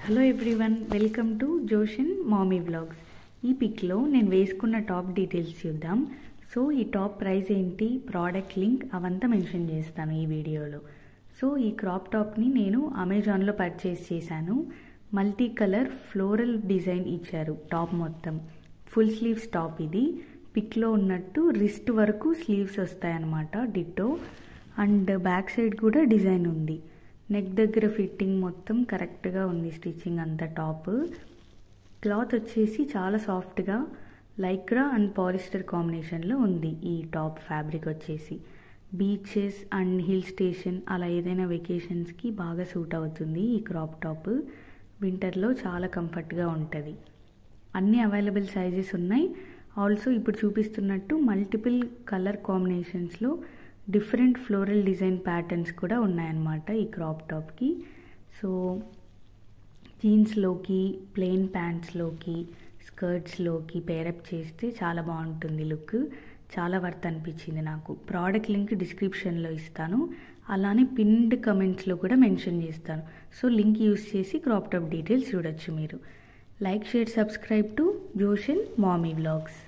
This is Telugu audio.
hello everyone welcome to Joshan mommy vlogs ఈ పిక్లో నేను వేసుకున్న టాప్ డీటెయిల్స్ చూద్దాం సో ఈ టాప్ ప్రైస్ ఏంటి ప్రోడక్ట్ లింక్ అవంతా మెన్షన్ చేస్తాను ఈ వీడియోలో సో ఈ క్రాప్ టాప్ని నేను అమెజాన్లో పర్చేస్ చేశాను మల్టీ కలర్ ఫ్లోరల్ డిజైన్ ఇచ్చారు టాప్ మొత్తం ఫుల్ స్లీవ్స్ టాప్ ఇది పిక్లో ఉన్నట్టు రిస్ట్ వరకు స్లీవ్స్ వస్తాయన్నమాట డిట్టో అండ్ బ్యాక్ సైడ్ కూడా డిజైన్ ఉంది నెక్ దగ్గర ఫిట్టింగ్ మొత్తం కరెక్ట్గా ఉంది స్టిచ్చింగ్ అంతా టాప్ క్లాత్ వచ్చేసి చాలా సాఫ్ట్గా లైక్రా అండ్ పాలిస్టర్ కాంబినేషన్లో ఉంది ఈ టాప్ ఫ్యాబ్రిక్ వచ్చేసి బీచెస్ అండ్ హిల్ స్టేషన్ అలా ఏదైనా వెకేషన్స్కి బాగా సూట్ అవుతుంది ఈ క్రాప్ టాప్ వింటర్లో చాలా కంఫర్ట్గా ఉంటుంది అన్ని అవైలబుల్ సైజెస్ ఉన్నాయి ఆల్సో ఇప్పుడు చూపిస్తున్నట్టు మల్టిపుల్ కలర్ కాంబినేషన్స్లో డిఫరెంట్ ఫ్లోరల్ డిజైన్ ప్యాటర్న్స్ కూడా ఉన్నాయన్నమాట ఈ క్రాప్ టాప్కి సో జీన్స్లోకి ప్లెయిన్ ప్యాంట్స్లోకి స్కర్ట్స్లోకి పేరప్ చేస్తే చాలా బాగుంటుంది లుక్ చాలా వర్త్ అనిపించింది నాకు ప్రోడక్ట్ లింక్ డిస్క్రిప్షన్లో ఇస్తాను అలానే పిన్డ్ కమెంట్స్లో కూడా మెన్షన్ చేస్తాను సో లింక్ యూస్ చేసి క్రాప్ టాప్ డీటెయిల్స్ చూడొచ్చు మీరు like share subscribe to Joshan mommy vlogs